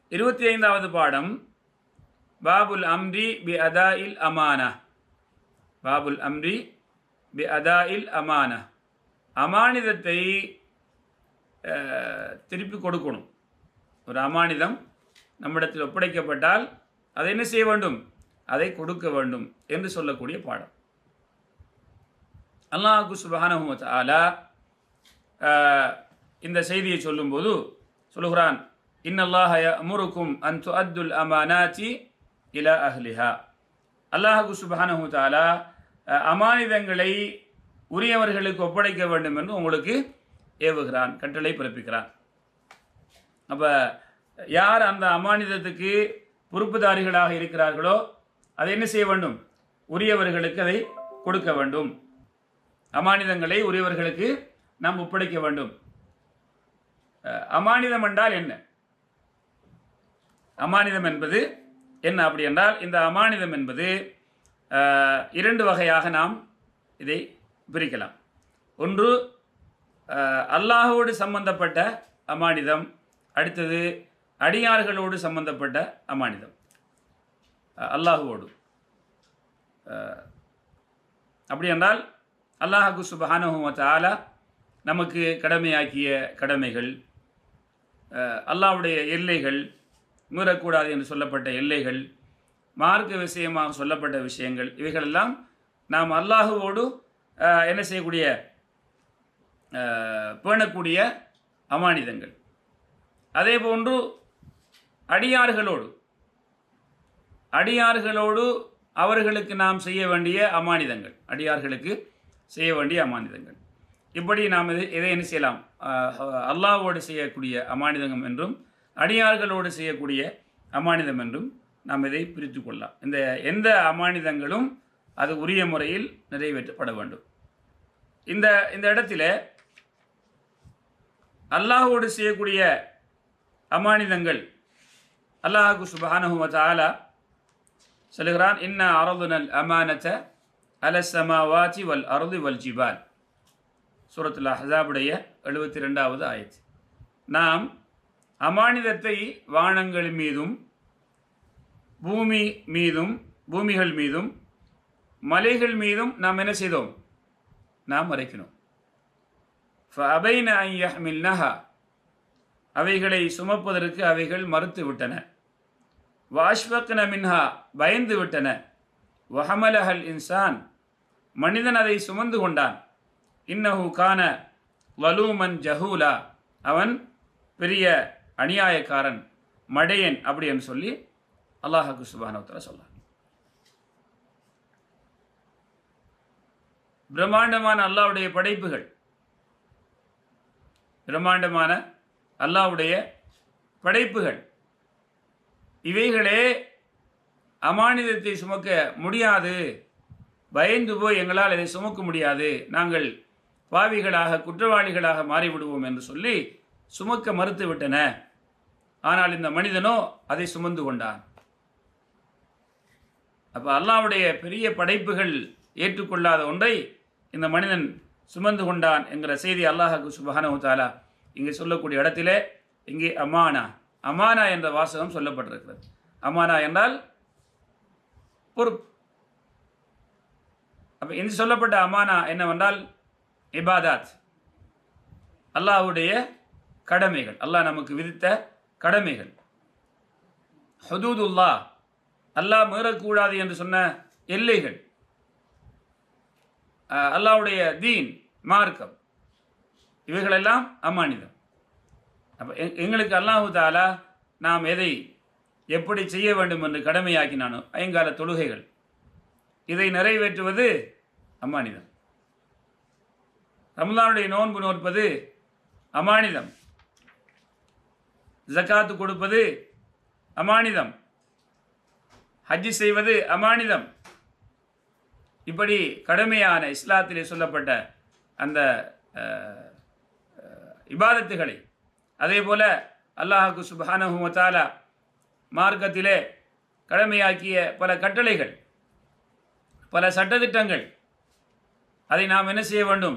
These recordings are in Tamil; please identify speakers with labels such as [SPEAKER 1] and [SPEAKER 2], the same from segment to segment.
[SPEAKER 1] இருபத்தி ஐந்தாவது பாடம் பாபுல் அம்ரி பி அதா இல் அமானா பாபுல் அம்ரி பி அதா இல் அமானா அமானிதத்தை அஹ், திருப்பி கொடுக்கணும் ஒரு அமானிதம் நம்மிடத்தில் ஒப்படைக்கப்பட்டால் அதை என்ன செய்ய வேண்டும் அதை கொடுக்க வேண்டும் என்று சொல்லக்கூடிய பாடம் அல்லாஹு சுபஹானஹு வ தஆலா ஆஹ், இந்த செய்தியை சொல்லும்போது சொல்லுகிறான் இன்னல்லாஹ யஅமுருக்கும் அன் துஅத்துல் அமானாத்தி இலா அஹ்லிஹா அல்லாஹு சுபஹானஹு வ தஆலா அஹ், அமானிதங்களை உரியவர்களுக்கு ஒப்படைக்க வேண்டும் என்று உங்களுக்கு ஏவுகிறான் கட்டளை பிறப்பிக்கிறான் அப்போ யார் அந்த அமானிதத்துக்கு பொறுப்புதாரிகளாக இருக்கிறார்களோ அதை என்ன செய்ய வேண்டும் உரியவர்களுக்கு அதை கொடுக்க வேண்டும் அமானிதங்களை உரியவர்களுக்கு நாம் ஒப்படைக்க வேண்டும் அஹ், அமானிதம் என்றால் என்ன அமானிதம் என்பது என்ன அப்படி என்றால் இந்த அமானிதம் என்பது அஹ், இரண்டு வகையாக நாம் இதை பிரிக்கலாம் ஒன்று அஹ், அல்லாஹோடு சம்பந்தப்பட்ட அமானிதம் அடுத்தது அடியார்களோடு சம்பந்தப்பட்ட அமானிதம் அஹ், அல்லாஹுவோடு அஹ், அப்படி என்றால் அல்லாஹு சுபஹானஹு வ தஆலா நமக்கு கடமையாக்கிய கடமைகள் அஹ், அல்லாஹ்வுடைய எல்லைகள் மீறக்கூடாது என்று சொல்லப்பட்ட எல்லைகள் மார்க்க விஷயமாக சொல்லப்பட்ட விஷயங்கள் இவைகளெல்லாம் நாம் அல்லாஹுவோடு அஹ், என்ன செய்யக்கூடிய அஹ், பேணக்கூடிய அமானிதங்கள் அதே போன்று அடியார்களோடு அடியார்களோடு அவர்களுக்கு நாம் செய்ய வேண்டிய அமானிதங்கள் அடியார்களுக்கு செய்ய வேண்டிய அமானிதங்கள் இப்படி நாம் இதை இதை என்ன செய்யலாம் அஹ், அல்லாஹ்வோடு செய்யக்கூடிய அமானிதம் என்றும் அடியார்களோடு செய்யக்கூடிய அமானிதம் என்றும் நாம் இதை பிரித்து கொள்ளலாம் இந்த எந்த அமானிதங்களும் அது உரிய முறையில் நிறைவேற்றப்பட வேண்டும் இந்த இந்த இடத்துல அல்லாஹ்வோடு செய்யக்கூடிய அமானிதங்கள் அல்லாஹு சுபஹானஹு வ தஆலா சொல்லுகிறான் இன்ன அரதுனல் அமானத அல சமாவாதி வல் அருது வல் ஜிபால் சூரத்துல் அஹ்ஸாபுடைய எழுபத்தி ரெண்டாவது ஆயத்து நாம் அமானிதத்தை வானங்கள் மீதும் பூமி மீதும் பூமிகள் மீதும் மலைகள் மீதும் நாம் என்ன செய்தோம் நாம் மறைக்கணும் ஃபஅபைன அன் யஹ்மில்னஹா அவைகளை சுமப்பதற்கு அவைகள் மறுத்து விட்டன வாஷ்வக்ன மின்ஹா பயந்து விட்டன வஹமலஹல் இன்சான் மனிதன் அதை சுமந்து கொண்டான் இன்னஹு கான வலூமன் ஜஹூலா அவன் பெரிய அநியாயக்காரன் மடையன் அப்படி என்று சொல்லி அல்லாஹுக்கு சுபானவத்தில் சொல்றான் பிரம்மாண்டமான அல்லாஹ்வுடைய படைப்புகள் பிரம்மாண்டமான அல்லாஹ்வுடைய படைப்புகள் இவைகளே அமானிதத்தை சுமக்க முடியாது பயந்து போய் எங்களால் இதை சுமக்க முடியாது நாங்கள் பாவிகளாக குற்றவாளிகளாக மாறிவிடுவோம் என்று சொல்லி சுமக்க மறுத்து விட்டன ஆனால் இந்த மனிதனோ அதை சுமந்து கொண்டான் அப்போ அல்லாஹ்வுடைய பெரிய படைப்புகள் ஏற்றுக்கொள்ளாத ஒன்றை இந்த மனிதன் சுமந்து கொண்டான் என்கிற செய்தி அல்லாஹுக்கு சுபஹானஹு தஆலா இங்கே சொல்லக்கூடிய இடத்திலே இங்கே அமானா அமானா என்ற வாசகம் சொல்லப்பட்டிருக்கிறது அமானா என்றால் பொறுப்பு அப்போ இங்கு சொல்லப்பட்ட அமானா என்னவென்றால் இபாதாத் அல்லாஹ்வுடைய கடமைகள் அல்லாஹ் நமக்கு விதித்த கடமைகள் ஹுதூதுல்லா அல்லாஹ் மீறக்கூடாது என்று சொன்ன எல்லைகள் அஹ், அல்லாஹ்வுடைய தீன் மார்க்கம் இவைகளெல்லாம் அமானிதம் அப்போ எங்களுக்கு அல்லாஹு தாலா நாம் எதை எப்படி செய்ய வேண்டும் என்று கடமையாக்கினானோ ஐங்கால தொழுகைகள் இதை நிறைவேற்றுவது அமானிதம் ரமலானுடைய நோன்பு நோற்பது அமானிதம் ஜக்காத்து கொடுப்பது அமானிதம் ஹஜ்ஜி செய்வது அமானிதம் இப்படி கடுமையான இஸ்லாத்திலே சொல்லப்பட்ட அந்த அஹ், அஹ், இபாதத்துகளை அதே போல அல்லாஹுக்கு சுபஹானஹு வ தஆலா மார்க்கத்திலே கடமையாக்கிய பல கட்டளைகள் பல சட்டதிட்டங்கள் அதை நாம் என்ன செய்ய வேண்டும்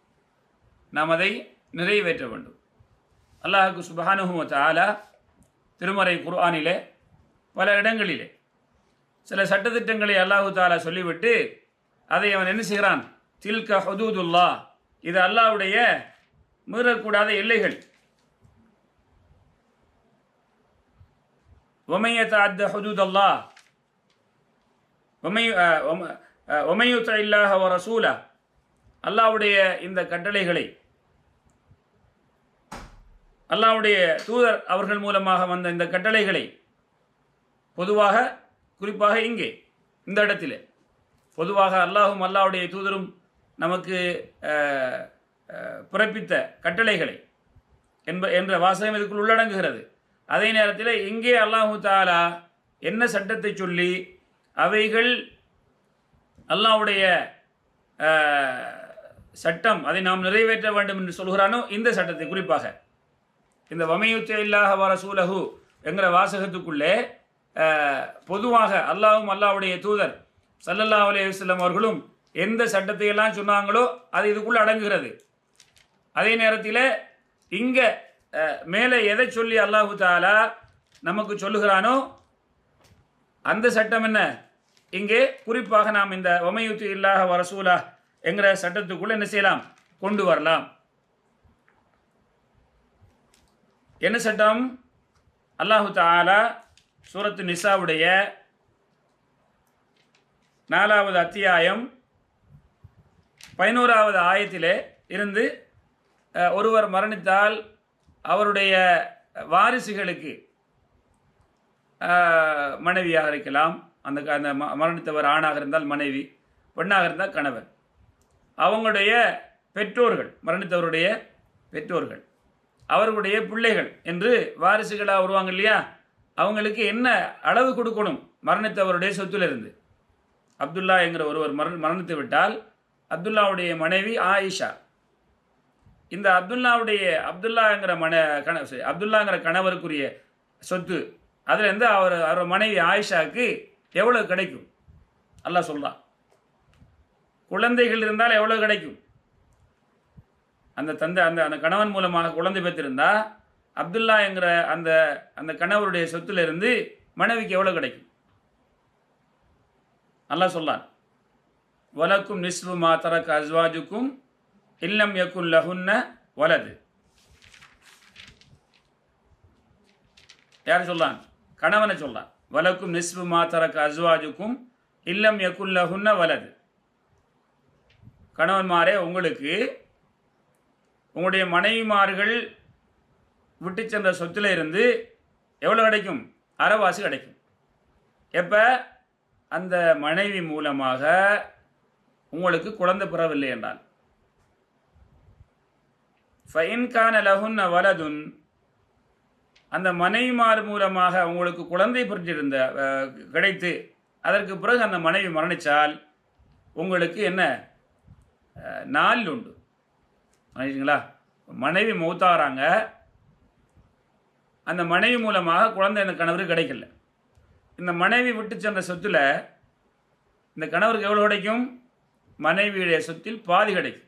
[SPEAKER 1] நாம் அதை நிறைவேற்ற வேண்டும் அல்லாஹுக்கு சுபஹானஹு வ தஆலா திருமறை குர்ஆனிலே பல இடங்களிலே சில சட்டத்திட்டங்களை அல்லாஹு தாலா சொல்லிவிட்டு அதை அவன் என்ன செய்கிறான் தில்க ஹுதூதுல்லா இது அல்லாஹ்வுடைய மீறக்கூடாத எல்லைகள் ஒமையத்த அத்த ஹுதூத் அல்லாஹ் ஒமை ஒமையுத்த இல்லாஹ வ ரசூலா அல்லாஹ்வுடைய இந்த கட்டளைகளை அல்லாஹ்வுடைய தூதர் அவர்கள் மூலமாக வந்த இந்த கட்டளைகளை பொதுவாக குறிப்பாக இங்கே இந்த இடத்திலே பொதுவாக அல்லாஹும் அல்லாஹ்வுடைய தூதரும் நமக்கு அஹ், அஹ், பிறப்பித்த கட்டளைகளை என்ப என்ற வாசகம் இதுக்குள் உள்ளடங்குகிறது அதே நேரத்தில் இங்கே அல்லாஹு தாலா என்ன சட்டத்தை சொல்லி அவைகள் அல்லாஹ்வுடைய அஹ், சட்டம் அதை நாம் நிறைவேற்ற வேண்டும் என்று சொல்கிறானோ இந்த சட்டத்தை குறிப்பாக இந்த வமையுத்த இல்லாஹ வ ரசூலஹு என்கிற வாசகத்துக்குள்ளே அஹ், பொதுவாக அல்லாஹும் அல்லாஹ்வுடைய தூதர் ஸல்லல்லாஹு அலைஹி வஸல்லம் அவர்களும் எந்த சட்டத்தை எல்லாம் சொன்னாங்களோ அது இதுக்குள்ள அடங்குகிறது அதே நேரத்தில் இங்கே மேலே எதை சொல்லி அல்லாஹு தாலா நமக்கு சொல்லுகிறானோ அந்த சட்டம் என்ன இங்கே குறிப்பாக நாம் இந்த ஒமையுத்து இல்லாஹ வரசூலா என்கிற சட்டத்துக்குள்ள என்ன செய்யலாம் கொண்டு வரலாம் என்ன சட்டம் அல்லாஹு தாலா சூரத்து நிசாவுடைய நாலாவது அத்தியாயம் பதினோராவது ஆயத்திலே இருந்து அஹ், ஒருவர் மரணித்தால் அவருடைய வாரிசுகளுக்கு அஹ், மனைவியாக இருக்கலாம் அந்த க- அந்த ம- மரணித்தவர் ஆணாக இருந்தால் மனைவி பெண்ணாக இருந்தால் கணவன் அவங்களுடைய பெற்றோர்கள் மரணித்தவருடைய பெற்றோர்கள் அவர்களுடைய பிள்ளைகள் என்று வாரிசுகளாக வருவாங்க இல்லையா அவங்களுக்கு என்ன அளவு கொடுக்கணும் மரணித்தவருடைய சொத்திலிருந்து அப்துல்லா என்கிற ஒருவர் மரண மரணித்து விட்டால் அப்துல்லாவுடைய மனைவி ஆயிஷா இந்த அப்துல்லாவுடைய அப்துல்லாங்கிற மன கண sorry, அப்துல்லாங்கிற கணவருக்குரிய சொத்து அதுலேருந்து அவர் அவர் மனைவி ஆயிஷாவுக்கு எவ்வளோ கிடைக்கும் அல்லாஹ் சொல்லலாம் குழந்தைகள் இருந்தால் எவ்வளோ கிடைக்கும் அந்த தந்தை அந்த அந்த கணவன் மூலமாக குழந்தை பெற்றிருந்தா அப்துல்லா என்கிற அந்த அந்த கணவருடைய சொத்திலிருந்து மனைவிக்கு எவ்வளோ கிடைக்கும் அல்லாஹ் சொல்லான் வலக்கும் நிஸ்பு மா தரக் அஸ்வாஜுக்கும் இல்லம் யக்குன் லஹுன்ன வலது யார் சொல்லான் கணவனை சொல்லான் வலக்கும் நிஸ்பு மா தரக் அஸ்வாஜுக்கும் இல்லம் யக்குன் லஹுன்ன வலது கணவன்மாரே உங்களுக்கு உங்களுடைய மனைவிமார்கள் விட்டு சென்ற சொத்துல இருந்து எவ்வளோ கிடைக்கும் அறவாசி கிடைக்கும் எப்போ அந்த மனைவி மூலமாக உங்களுக்கு குழந்தை பெறவில்லை என்றால் ஃபைன்கான லகுன்ன வலதுன் அந்த மனைவிமார் மூலமாக உங்களுக்கு குழந்தை பெற்றிருந்த அஹ், கிடைத்து அதற்கு பிறகு அந்த மனைவி மரணித்தால் உங்களுக்கு என்ன அஹ், நாள் உண்டு மனைவிங்களா மனைவி மௌத்தாகிறாங்க அந்த மனைவி மூலமாக குழந்தை அந்த கணவருக்கு கிடைக்கல இந்த மனைவி விட்டு சென்ற சொத்துல இந்த கணவருக்கு எவ்வளோ கிடைக்கும் மனைவியுடைய சொத்தில் பாதி கிடைக்கும்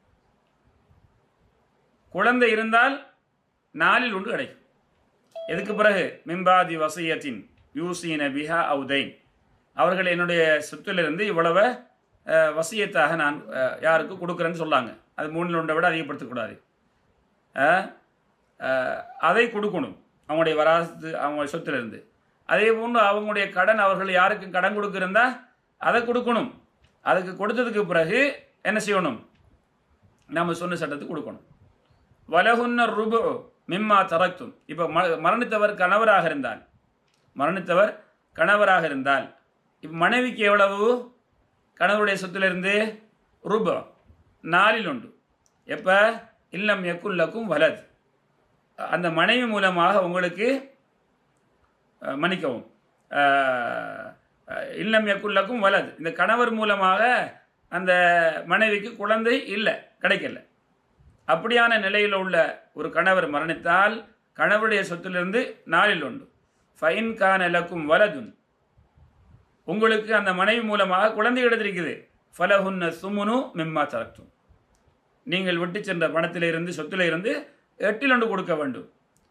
[SPEAKER 1] குழந்தை இருந்தால் நாலில் ஒன்று கிடைக்கும் எதுக்கு பிறகு மிம்பாதி வசியத்தின் யூசீன பிஹா அவுதைன் அவர்கள் என்னுடைய சொத்திலிருந்து இவ்வளவு அஹ், வசியத்தாக நான் அஹ், யாருக்கு கொடுக்குறேன்னு சொல்லாங்க அது மூணில் ஒன்றை விட அதிகப்படுத்தக்கூடாது அஹ், அஹ், அதை கொடுக்கணும் அவங்களுடைய வராசத்து அவங்க சொத்திலிருந்து அதே போன்று அவங்களுடைய கடன் அவர்கள் யாருக்கும் கடன் கொடுக்கிருந்தா அதை கொடுக்கணும் அதுக்கு கொடுத்ததுக்கு பிறகு என்ன செய்யணும் நம்ம சொன்ன சட்டத்துக்கு கொடுக்கணும் வலகுன்ன ருபு மிம்மா தரக்தும் இப்போ ம மரணித்தவர் கணவராக இருந்தால் மரணித்தவர் கணவராக இருந்தால் இப்போ மனைவிக்கு எவ்வளவு கணவருடைய சொத்திலிருந்து ரூபா நாலில் உண்டு எப்போ இல்லம் எக்குல்லக்கும் வலது அந்த மனைவி மூலமாக உங்களுக்கு அஹ், மன்னிக்கவும் அஹ், அஹ், இல்லம் எக்குல்லக்கும் வலது இந்த கணவர் மூலமாக அந்த மனைவிக்கு குழந்தை இல்லை கிடைக்கல அப்படியான நிலையில் உள்ள ஒரு கணவர் மரணித்தால் கணவருடைய சொத்திலிருந்து நாளில் உண்டு ஃபைன் கான லக்கும் வலதுன் உங்களுக்கு அந்த மனைவி மூலமாக குழந்தை கிடைத்திருக்குது ஃபலஹுன்ன சுமுனு மிம்மா தரக்தும் நீங்கள் விட்டு சென்ற பணத்திலிருந்து சொத்திலிருந்து எட்டில் ஒன்று கொடுக்க வேண்டும்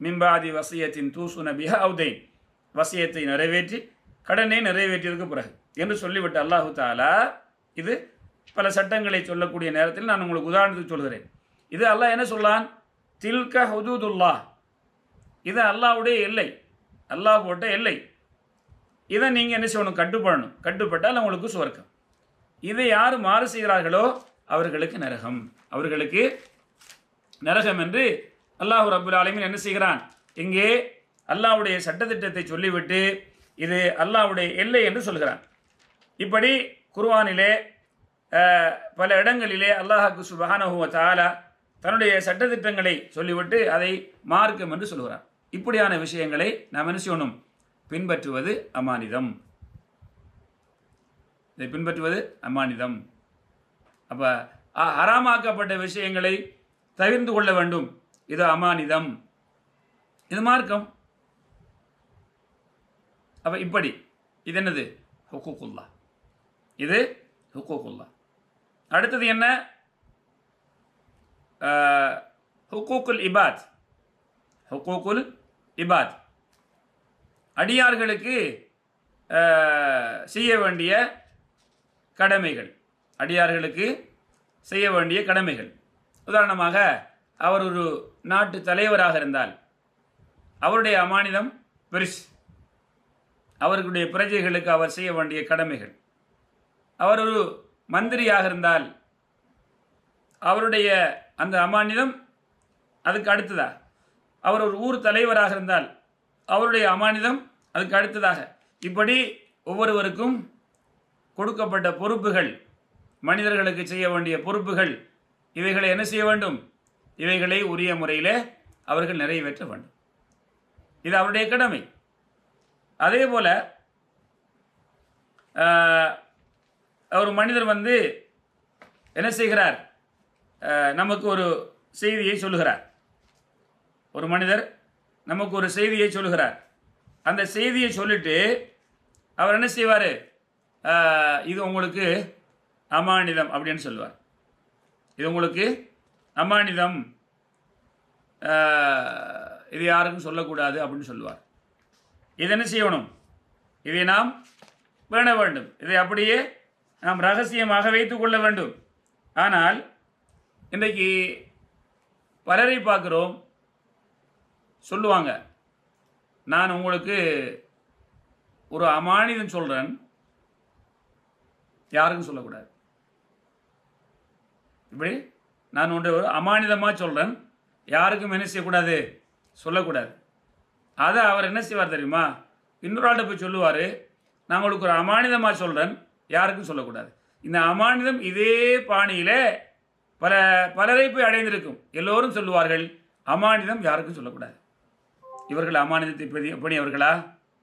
[SPEAKER 1] மிம்பாதி வசியத்தின் தூசு நபிஹா அவுதைன் வசியத்தை நிறைவேற்றி கடனை நிறைவேற்றியதுக்கு பிறகு என்று சொல்லிவிட்டு அல்லாஹு தாலா இது பல சட்டங்களை சொல்லக்கூடிய நேரத்தில் நான் உங்களுக்கு உதாரணத்துக்கு சொல்கிறேன் இது அல்லாஹ் என்ன சொல்லான் தில்க ஹுதூதுல்லா இது அல்லாஹ்வுடைய எல்லை அல்லாஹ் போட்ட எல்லை இதை நீங்கள் என்ன செய்யணும் கட்டுப்படணும் கட்டுப்பட்டால் உங்களுக்கு சுவர்க்கம் இதை யார் மாறு செய்கிறார்களோ அவர்களுக்கு நரகம் அவர்களுக்கு நரகம் என்று அல்லாஹ் ரபுல் ஆலமீன் என்ன செய்கிறான் இங்கே அல்லாஹ்வுடைய சட்டத்திட்டத்தை சொல்லிவிட்டு இது அல்லாஹ்வுடைய எல்லை என்று சொல்கிறான் இப்படி குர்ஆனிலே அஹ், பல இடங்களிலே அல்லாஹாக்கு சுபஹானஹு வ தஆலா தன்னுடைய சட்டத்திட்டங்களை சொல்லிவிட்டு அதை மார்க்கம் என்று சொல்கிறான் இப்படியான விஷயங்களை நாம் என்ன செய்யணும் பின்பற்றுவது அமானிதம் இதை பின்பற்றுவது அமானிதம் அப்போ ஹராமாக்கப்பட்ட விஷயங்களை தவிர்ந்து கொள்ள வேண்டும் இது அமானிதம் இது மார்க்கம் அப்போ இப்படி இது என்னது ஹுக்குக்குல்லா இது ஹுக்குக்குல்லா அடுத்தது என்ன ஆஹ், ஹுக்கூக்குல் இபாத் ஹுக்கூக்குல் இபாத் அடியார்களுக்கு ஆஹ், செய்ய வேண்டிய கடமைகள் அடியார்களுக்கு செய்ய வேண்டிய கடமைகள் உதாரணமாக அவர் ஒரு நாட்டு தலைவராக இருந்தால் அவருடைய அமானிதம் பெருசு அவர்களுடைய பிரஜைகளுக்கு அவர் செய்ய வேண்டிய கடமைகள் அவர் ஒரு மந்திரியாக இருந்தால் அவருடைய அந்த அமானிதம் அதுக்கு அடுத்ததா அவர் ஒரு ஊர் தலைவராக இருந்தால் அவருடைய அமானிதம் அதுக்கு அடுத்ததாக இப்படி ஒவ்வொருவருக்கும் கொடுக்கப்பட்ட பொறுப்புகள் மனிதர்களுக்கு செய்ய வேண்டிய பொறுப்புகள் இவைகளை என்ன செய்ய வேண்டும் இவைகளை உரிய முறையில் அவர்கள் நிறைவேற்ற வேண்டும் இது அவருடைய கடமை அதே போல ஆஹ், ஒரு மனிதர் வந்து என்ன செய்கிறார் ஆஹ், நமக்கு ஒரு செய்தியை சொல்லுகிறார் ஒரு மனிதர் நமக்கு ஒரு செய்தியை சொல்லுகிறார் அந்த செய்தியை சொல்லிட்டு அவர் என்ன செய்வார் இது உங்களுக்கு அமானிதம் அப்படின்னு சொல்லுவார் இது உங்களுக்கு அமானிதம் ஆஹ், இது யாருக்கும் சொல்லக்கூடாது அப்படின்னு சொல்லுவார் இது என்ன செய்யணும் இதை நாம் பேண வேண்டும் இதை அப்படியே நாம் ரகசியமாக வைத்துக் கொள்ள வேண்டும் ஆனால் இன்றைக்கு பலரை பார்க்குறோம் சொல்லுவாங்க நான் உங்களுக்கு ஒரு அமானிதம் சொல்கிறேன் யாருக்கும் சொல்லக்கூடாது இப்படி நான் ஒன்றை ஒரு அமானிதமாக சொல்கிறேன் யாருக்கும் என்ன செய்யக்கூடாது சொல்லக்கூடாது அதை அவர் என்ன செய்வார் தெரியுமா இன்னொரு ஆள்கிட்ட போய் சொல்லுவார் நான் உங்களுக்கு ஒரு அமானிதமாக சொல்கிறேன் யாருக்கும் சொல்லக்கூடாது இந்த அமானிதம் இதே பாணியில் பல பலரை போய் அடைந்திருக்கும் எல்லோரும் சொல்லுவார்கள் அமானிதம் யாருக்கும் சொல்லக்கூடாது இவர்கள் அமானிதத்தை பணி பணியவர்களா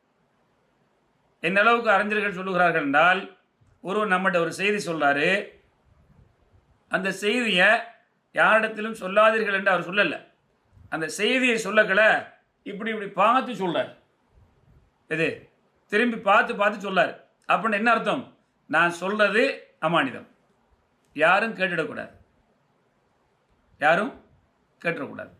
[SPEAKER 1] என்ன அளவுக்கு அறிஞர்கள் சொல்லுகிறார்கள் என்றால் ஒருவர் நம்மகிட்ட ஒரு செய்தி சொல்றாரு அந்த செய்தியை யாரிடத்திலும் சொல்லாதீர்கள் என்று அவர் சொல்லலை அந்த செய்தியை சொல்லக்கல இப்படி இப்படி பார்த்து சொல்றார் இது திரும்பி பார்த்து பார்த்து சொல்லார் அப்படின்னு என்ன அர்த்தம் நான் சொல்றது அமானிதம் யாரும் கேட்டுடக்கூடாது யாரும் கேட்டுடக்கூடாது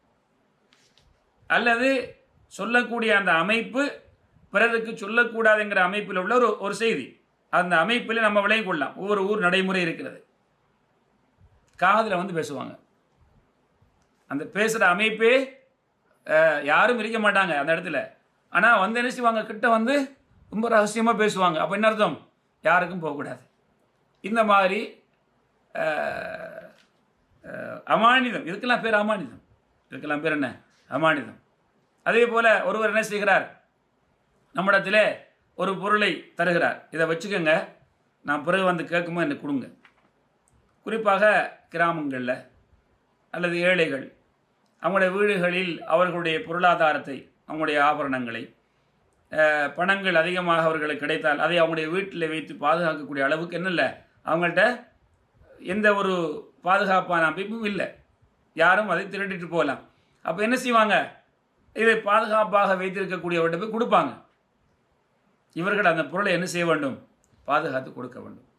[SPEAKER 1] அல்லது சொல்லக்கூடிய அந்த அமைப்பு பிறருக்கு சொல்லக்கூடாதுங்கிற அமைப்பில் உள்ள ஒரு ஒரு செய்தி அந்த அமைப்பில் நம்ம விளங்கிக் கொள்ளலாம் ஒவ்வொரு ஊர் நடைமுறை இருக்கிறது காதில் வந்து பேசுவாங்க அந்த பேசுகிற அமைப்பே அஹ், யாரும் இருக்க மாட்டாங்க அந்த இடத்துல ஆனால் வந்து என்ன செய்வாங்க கிட்ட வந்து ரொம்ப ரகசியமாக பேசுவாங்க அப்போ என்ன அர்த்தம் யாருக்கும் போகக்கூடாது இந்த மாதிரி அஹ், அஹ், அமானிதம் இதுக்கெல்லாம் பேர் அமானிதம் இதுக்கெல்லாம் பேர் என்ன அமானிதம் அதே போல் ஒருவர் என்ன செய்கிறார் நம்மிடத்திலே ஒரு பொருளை தருகிறார் இதை வச்சுக்கோங்க நான் பிறகு வந்து கேட்குமோ எனக்கு கொடுங்க குறிப்பாக கிராமங்களில் அல்லது ஏழைகள் அவங்களுடைய வீடுகளில் அவர்களுடைய பொருளாதாரத்தை அவங்களுடைய ஆபரணங்களை அஹ், பணங்கள் அதிகமாக அவர்களுக்கு கிடைத்தால் அதை அவங்களுடைய வீட்டில் வைத்து பாதுகாக்கக்கூடிய அளவுக்கு என்ன இல்லை அவங்கள்ட்ட எந்த ஒரு பாதுகாப்பான அமைப்பும் இல்லை யாரும் அதை திருடிட்டு போகலாம் அப்போ என்ன செய்வாங்க இதை பாதுகாப்பாக வைத்திருக்கக்கூடியவர்கிட்ட போய் கொடுப்பாங்க இவர்கள் அந்த பொருளை என்ன செய்ய வேண்டும் பாதுகாத்து கொடுக்க வேண்டும்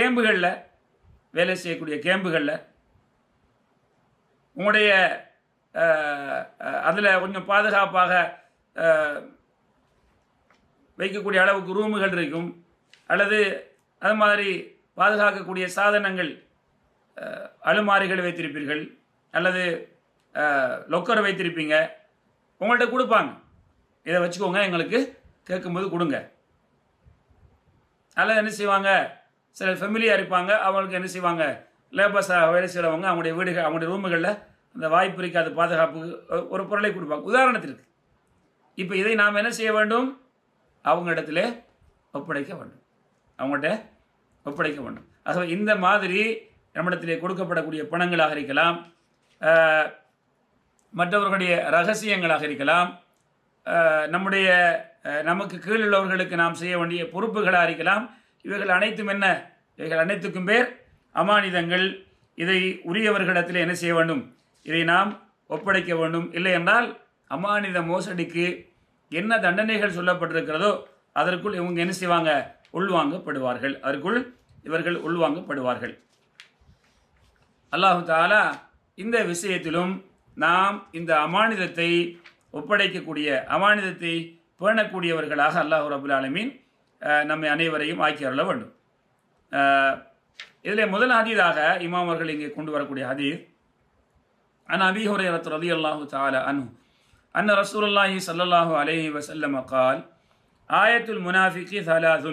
[SPEAKER 1] கேம்புகளில் வேலை செய்யக்கூடிய கேம்புகளில் உங்களுடைய அதில் கொஞ்சம் பாதுகாப்பாக அஹ், வைக்கக்கூடிய அளவுக்கு ரூமுகள் இருக்கும் அல்லது அது மாதிரி பாதுகாக்கக்கூடிய சாதனங்கள் அஹ், அலுமாரிகள் வைத்திருப்பீர்கள் அல்லது லொக்கர் வைத்திருப்பீங்க உங்கள்கிட்ட கொடுப்பாங்க இதை வச்சுக்கோங்க எங்களுக்கு கேட்கும்போது கொடுங்க அல்லது என்ன செய்வாங்க சில ஃபெமிலியாக இருப்பாங்க அவங்களுக்கு என்ன செய்வாங்க லேபர்ஸாக வேலை செய்கிறவங்க அவங்களுடைய வீடுகள் அவங்களுடைய ரூமுகளில் அந்த வாய்ப்பு இருக்காத பாதுகாப்புக்கு ஒ- ஒரு பொருளை கொடுப்பாங்க உதாரணத்திற்கு இப்போ இதை நாம் என்ன செய்ய வேண்டும் அவங்களிடத்துல ஒப்படைக்க வேண்டும் அவங்கள்ட்ட ஒப்படைக்க வேண்டும் ஆகவே இந்த மாதிரி நம்மிடத்திலே கொடுக்கப்படக்கூடிய பணங்களாக இருக்கலாம் அஹ், மற்றவர்களுடைய ரகசியங்களாக இருக்கலாம் அஹ், நம்முடைய அஹ், நமக்கு கீழுள்ளவர்களுக்கு நாம் செய்ய வேண்டிய பொறுப்புகளாக இருக்கலாம் இவைகள் அனைத்தும் என்ன இவைகள் அனைத்துக்கும் பேர் அமானிதங்கள் இதை உரியவர்களிடத்தில் என்ன செய்ய வேண்டும் இதை நாம் ஒப்படைக்க வேண்டும் இல்லை என்றால் அமானித மோசடிக்கு என்ன தண்டனைகள் சொல்லப்பட்டிருக்கிறதோ அதற்குள் இவங்க என்ன செய்வாங்க உள்வாங்கப்படுவார்கள் அதற்குள் இவர்கள் உள்வாங்கப்படுவார்கள் அல்லாஹு தாலா இந்த விஷயத்திலும் நாம் இந்த அமானிதத்தை ஒப்படைக்கக்கூடிய அமானிதத்தை பேணக்கூடியவர்களாக அல்லாஹ் ரபுல் ஆலமீன் அஹ், நம்மை அனைவரையும் ஆக்கி அருள வேண்டும் இதில் முதல் ஹதீதாக இமாம் அவர்கள் இங்கே கொண்டு வரக்கூடிய ஹதீஸ் عن أبي هريرة رضي الله تعالى عنه أن رسول الله صلى الله عليه وسلم قال آية المنافق ثلاث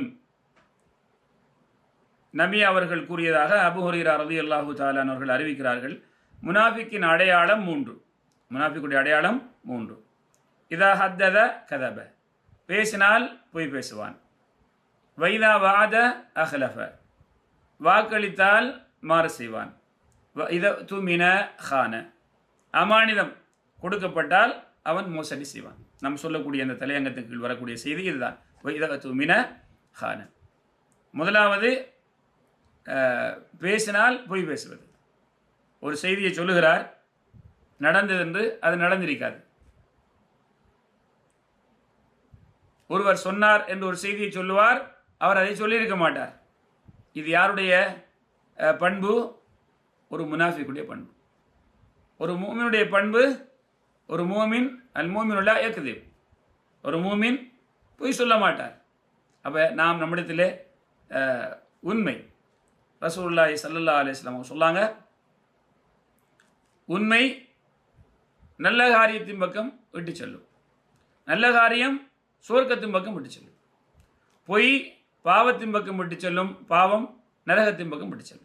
[SPEAKER 1] நபி அவர்கள் கூறியதாக அபு ஹுரைரா ரலியல்லாஹு தாலான் அவர்கள் அறிவிக்கிறார்கள் முனாஃபிக்கின் அடையாளம் மூன்று முனாஃபிக்குடைய அடையாளம் மூன்று இதா ஹத்தத கதப பேசினால் பொய் பேசுவான் வைதா வாத அஹ்லஃப வாக்களித்தால் மாறு செய்வான் வ- இத துமின ஹான அமானிதம் கொடுக்கப்பட்டால் அவன் மோசடி செய்வான் நாம் சொல்லக்கூடிய அந்த தலையங்கத்துக்கு வரக்கூடிய செய்தி இதுதான் வ- இத துமின ஹான முதலாவது அஹ், பேசினால் பொய் பேசுவது ஒரு செய்தியை சொல்லுகிறார் நடந்தது என்று அது நடந்திருக்காது ஒருவர் சொன்னார் என்று ஒரு செய்தியை சொல்லுவார் அவர் அதை சொல்லியிருக்க மாட்டார் இது யாருடைய அஹ், பண்பு ஒரு முனாஃபிக்குடைய பண்பு ஒரு மூமினுடைய பண்பு ஒரு மூமின் அல் மூமினுல்லா இயக்குது ஒரு மூமின் பொய் சொல்ல மாட்டார் அப்போ நாம் நம்மிடத்திலே அஹ், உண்மை ரசூலுல்லாஹி ஸல்லல்லாஹு அலைஹி வஸல்லம் அவங்க சொல்லாங்க உண்மை நல்ல காரியத்தின் பக்கம் விட்டு செல்லும் நல்ல காரியம் சுவர்க்கத்தின் பக்கம் விட்டு செல்லும் பொய் பாவத்தின் பக்கம் விட்டு செல்லும் பாவம் நரகத்தின் பக்கம் விட்டு செல்லும்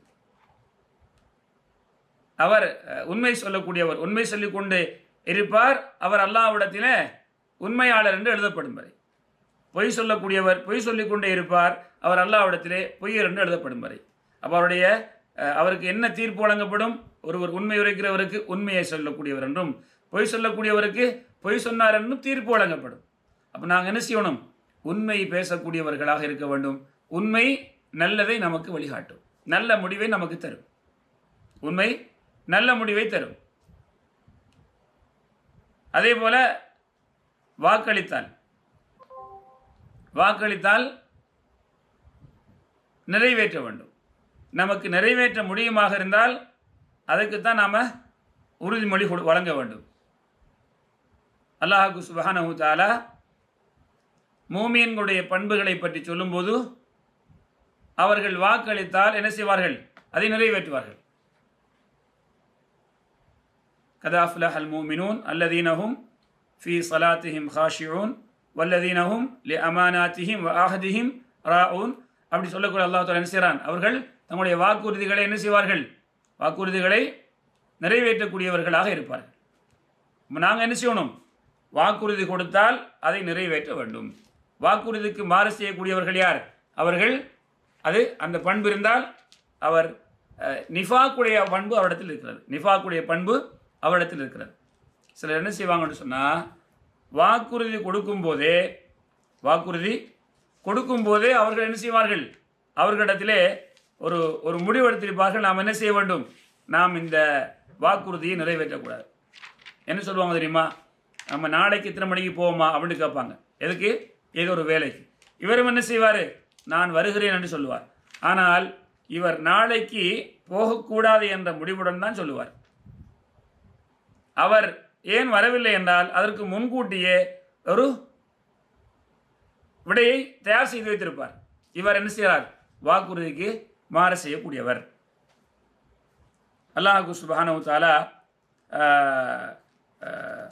[SPEAKER 1] அவர் அஹ், உண்மை சொல்லக்கூடியவர் உண்மை சொல்லிக்கொண்டு இருப்பார் அவர் அல்லாஹ்விடத்திலே உண்மையாளர் என்று எழுதப்படும் வரை பொய் சொல்லக்கூடியவர் பொய் சொல்லிக்கொண்டே இருப்பார் அவர் அல்லாஹ்விடத்திலே பொய்யர் என்று எழுதப்படும் வரை அப்போ அவருடைய அஹ், அவருக்கு என்ன தீர்ப்பு வழங்கப்படும் ஒருவர் உண்மை உரைக்கிறவருக்கு உண்மையை சொல்லக்கூடியவர் என்றும் பொய் சொல்லக்கூடியவருக்கு பொய் சொன்னார் என்றும் தீர்ப்பு வழங்கப்படும் அப்போ நாங்கள் என்ன செய்யணும் உண்மை பேசக்கூடியவர்களாக இருக்க வேண்டும் உண்மை நல்லதை நமக்கு வழிகாட்டும் நல்ல முடிவை நமக்கு தரும் உண்மை நல்ல முடிவை தரும் அதே போல வாக்களித்தால் வாக்களித்தால் நிறைவேற்ற வேண்டும் நமக்கு நிறைவேற்ற முடியுமாக இருந்தால் அதுக்குத்தான் நாம் உறுதிமொழி கொடு- வழங்க வேண்டும் அல்லாஹு சுபஹானஹு தஆலா மூமியன்களுடைய பண்புகளை பற்றி சொல்லும்போது அவர்கள் வாக்களித்தால் என்ன செய்வார்கள் அதை நிறைவேற்றுவார்கள் கதாஃபுலஹ் அல் மூமினூன் அல்லதீனஹும் ஃபி சலாத்திஹிம் ஹாஷியூன் வல்லதீனஹும் லி அமானாத்திஹிம் வ ஆஹதிஹிம் ராஊன் அப்படி சொல்லக்கூடிய அல்லாஹ் தாலா என்ன செய்கிறான் அவர்கள் தங்களுடைய வாக்குறுதிகளை என்ன செய்வார்கள் வாக்குறுதிகளை நிறைவேற்றக்கூடியவர்களாக இருப்பார்கள் நாங்கள் என்ன செய்யணும் வாக்குறுதி கொடுத்தால் அதை நிறைவேற்ற வேண்டும் வாக்குறுதிக்கு மாறு செய்யக்கூடியவர்கள் யார் அவர்கள் அது அந்த பண்பு இருந்தால் அவர் அஹ், நிஃபாக்குடைய பண்பு அவரிடத்தில் இருக்கிறது நிஃபாக்குடைய பண்பு அவரிடத்தில் இருக்கிறது சிலர் என்ன செய்வாங்கன்னு சொன்னால் வாக்குறுதி கொடுக்கும்போதே வாக்குறுதி கொடுக்கும்போதே அவர்கள் என்ன செய்வார்கள் அவர்களிடத்திலே ஒரு ஒரு முடிவெடுத்திருப்பார்கள் நாம் என்ன செய்ய வேண்டும் நாம் இந்த வாக்குறுதியை நிறைவேற்றக்கூடாது என்ன சொல்லுவாங்க தெரியுமா நம்ம நாளைக்கு இத்தனை மணிக்கு போவோமா அப்படின்னு கேட்பாங்க எதுக்கு ஏதோ ஒரு வேலைக்கு இவரும் என்ன செய்வார் நான் வருகிறேன் என்று சொல்லுவார் ஆனால் இவர் நாளைக்கு போகக்கூடாது என்ற முடிவுடன் தான் சொல்லுவார் அவர் ஏன் வரவில்லை என்றால் அதற்கு முன்கூட்டியே ஒரு விடையை தயார் செய்து வைத்திருப்பார் இவர் என்ன செய்கிறார் வாக்குறுதிக்கு மாற செய்யக்கூடியவர் அல்லாஹு சுபானு தாலா ஆஹ், ஆஹ்,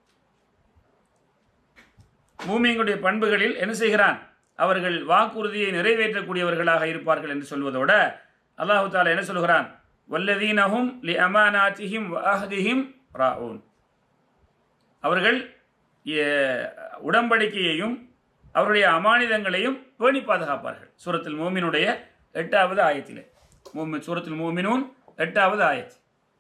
[SPEAKER 1] மூமியங்களுடைய பண்புகளில் என்ன செய்கிறான் அவர்கள் வாக்குறுதியை நிறைவேற்றக்கூடியவர்களாக இருப்பார்கள் என்று சொல்வதோட அல்லாஹு தாலா என்ன சொல்கிறான் வல்லதீனஹும் லி அமானாத்திஹிம் வாஹதிஹிம் ராഊன் அவர்கள் எ- உடன்படிக்கையையும் அவருடைய அமானிதங்களையும் பேணி பாதுகாப்பார்கள் சூரத்தில் மூமினுடைய எட்டாவது ஆயத்திலே மூமி சூரத்தில் மூமினூன் எட்டாவது ஆயத்து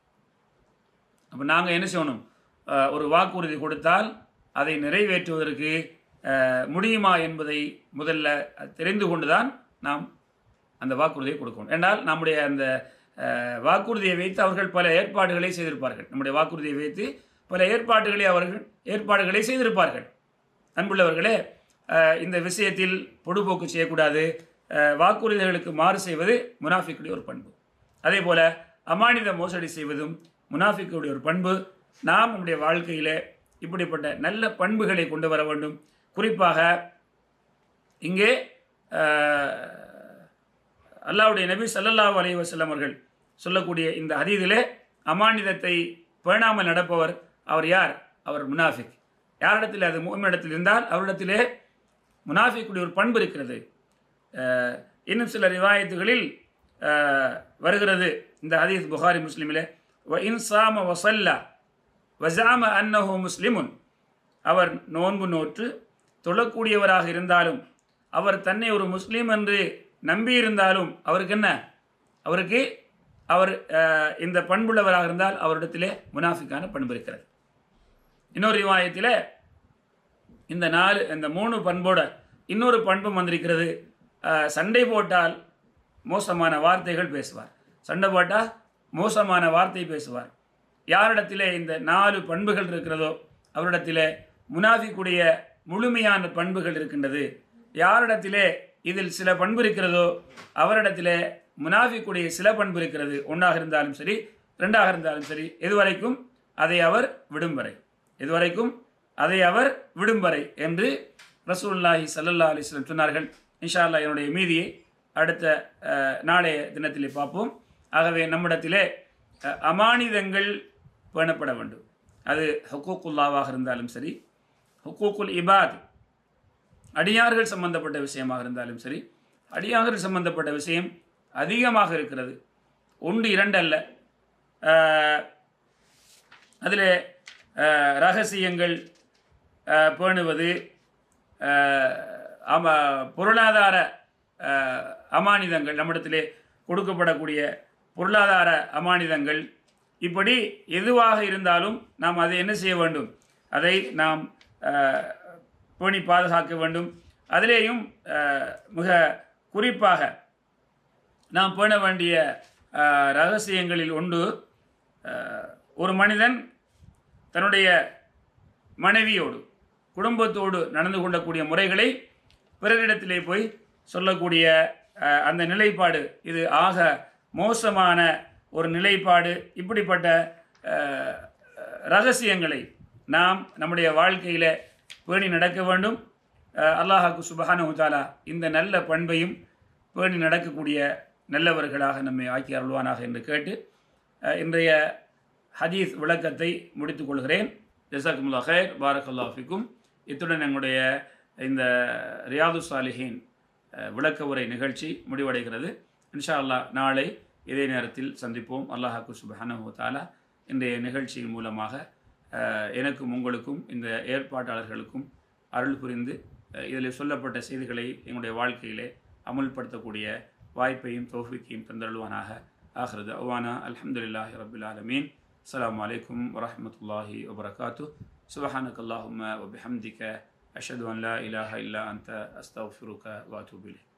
[SPEAKER 1] அப்போ நாங்கள் என்ன செய்யணும் அஹ், ஒரு வாக்குறுதி கொடுத்தால் அதை நிறைவேற்றுவதற்கு அஹ், முடியுமா என்பதை முதல்ல தெரிந்து கொண்டு தான் நாம் அந்த வாக்குறுதியை கொடுக்கணும் என்றால் நம்முடைய அந்த அஹ், வாக்குறுதியை வைத்து அவர்கள் பல ஏற்பாடுகளை செய்திருப்பார்கள் நம்முடைய வாக்குறுதியை வைத்து பல ஏற்பாடுகளை அவர்கள் ஏற்பாடுகளை செய்திருப்பார்கள் அன்புள்ளவர்களே அஹ், இந்த விஷயத்தில் பொடுபோக்கு செய்யக்கூடாது அஹ், வாக்குறுதிகளுக்கு மாறு செய்வது முனாஃபிக்குடைய ஒரு பண்பு அதே போல அமானித மோசடி செய்வதும் முனாஃபிக்குடைய ஒரு பண்பு நாம் நம்முடைய வாழ்க்கையிலே இப்படிப்பட்ட நல்ல பண்புகளை கொண்டு வர வேண்டும் குறிப்பாக இங்கே அஹ், அல்லாஹ்வுடைய நபி ஸல்லல்லாஹு அலைஹி வஸல்லம் அவர்கள் சொல்லக்கூடிய இந்த ஹதீதிலே அமானிதத்தை பேணாமல் நடப்பவர் அவர் யார் அவர் முனாஃபிக் யாரிடத்தில் அது மூமினிடத்தில் இருந்தால் அவரிடத்திலே முனாஃபிக்குடைய ஒரு பண்பு இருக்கிறது அஹ், இன்னும் சில ரிவாயத்துகளில் அஹ், வருகிறது இந்த ஹதீஸ் புகாரி முஸ்லிமிலே வ இன்சாம வசல்லா வஜாம அன்னஹு முஸ்லிமுன் அவர் நோன்பு நோற்று தொழக்கூடியவராக இருந்தாலும் அவர் தன்னை ஒரு முஸ்லீம் என்று நம்பியிருந்தாலும் அவருக்கு என்ன அவருக்கு அவர் அஹ், இந்த பண்புள்ளவராக இருந்தால் அவரிடத்திலே முனாஃபிக்கான பண்பு இருக்கிறது இன்னொரு ரிவாயத்தில் இந்த நாலு இந்த மூணு பண்போட இன்னொரு பண்பும் வந்திருக்கிறது அஹ், சண்டை போட்டால் மோசமான வார்த்தைகள் பேசுவார் சண்டை போட்டால் மோசமான வார்த்தை பேசுவார் யாரிடத்திலே இந்த நாலு பண்புகள் இருக்கிறதோ அவரிடத்திலே முனாஃபிக்குடைய முழுமையான பண்புகள் இருக்கின்றது யாரிடத்திலே இதில் சில பண்பு இருக்கிறதோ அவரிடத்திலே முனாஃபிக்குடைய சில பண்பு இருக்கிறது ஒன்றாக இருந்தாலும் சரி ரெண்டாக இருந்தாலும் சரி எதுவரைக்கும் அதை அவர் விடும் வரை இதுவரைக்கும் அதை அவர் விடும் வரை என்று ரசூலுல்லாஹி ஸல்லல்லாஹு அலைஹி வஸல்லம் சொன்னார்கள் இன்ஷா அல்லாஹ் என்னுடைய மீதியை அடுத்த அஹ், நாளைய தினத்திலே பார்ப்போம் ஆகவே நம்மிடத்திலே அஹ், அமானிதங்கள் பேணப்பட வேண்டும் அது ஹுக்கூக்குல்லாவாக இருந்தாலும் சரி ஹுக்கூக்குல் இபாத் அடியார்கள் சம்பந்தப்பட்ட விஷயமாக இருந்தாலும் சரி அடியார்கள் சம்பந்தப்பட்ட விஷயம் அதிகமாக இருக்கிறது ஒன்று இரண்டு அல்ல அதில் ரகசியங்கள் அஹ், பேணுவது அஹ், அம பொருளாதார அஹ், அமானிதங்கள் நம்மிடத்திலே கொடுக்கப்படக்கூடிய பொருளாதார அமானிதங்கள் இப்படி எதுவாக இருந்தாலும் நாம் அதை என்ன செய்ய வேண்டும் அதை நாம் அஹ், பேணி பாதுகாக்க வேண்டும் அதிலேயும் அஹ், மிக குறிப்பாக நாம் பேண வேண்டிய அஹ், ரகசியங்களில் ஒன்று அஹ், ஒரு மனிதன் தன்னுடைய மனைவியோடு குடும்பத்தோடு நடந்து கொள்ளக்கூடிய முறைகளை பிறரிடத்திலே போய் சொல்லக்கூடிய அஹ், அந்த நிலைப்பாடு இது ஆக மோசமான ஒரு நிலைப்பாடு இப்படிப்பட்ட அஹ், ரகசியங்களை நாம் நம்முடைய வாழ்க்கையில் பேணி நடக்க வேண்டும் அஹ், அல்லாஹாக்கு சுபஹானஹு தஆலா இந்த நல்ல பண்பையும் பேணி நடக்கக்கூடிய நல்லவர்களாக நம்மை ஆக்கி அருள்வானாக என்று கேட்டு அஹ், இன்றைய ஹதீஸ் விளக்கத்தை முடித்துக் கொள்கிறேன் ஜசாக்குமுல்லா ஹைர் பாரக்கல்லா ஃபிக்கும் இத்துடன் எங்களுடைய இந்த ரியாது சாலிஹின் அஹ், விளக்க உரை நிகழ்ச்சி முடிவடைகிறது இன்ஷா அல்லாஹ் நாளை இதே நேரத்தில் சந்திப்போம் அல்லாஹாக்கு சுபஹானஹு தஆலா இன்றைய நிகழ்ச்சியின் மூலமாக அஹ், எனக்கும் உங்களுக்கும் இந்த ஏற்பாட்டாளர்களுக்கும் அருள் புரிந்து அஹ், இதில் சொல்லப்பட்ட செய்திகளை எங்களுடைய வாழ்க்கையிலே அமுல்படுத்தக்கூடிய வாய்ப்பையும் தௌஃபிக்கையும் தந்தருள்வானாக ஆகிறது அவானா அல்ஹம்துலில்லாஹி ரபில் ஆலமீன் அஸ்ஸலாமு அலைக்கும் வரஹ்மத்துல்லாஹி வபரகாத்து சுபஹானக் அல்லாஹும்ம வபிஹம்திக அஷ்ஹது அன் லா இலாஹ இல்லா அன்த அஸ்தக்ஃபிருக வ அத்தூபு இலைக்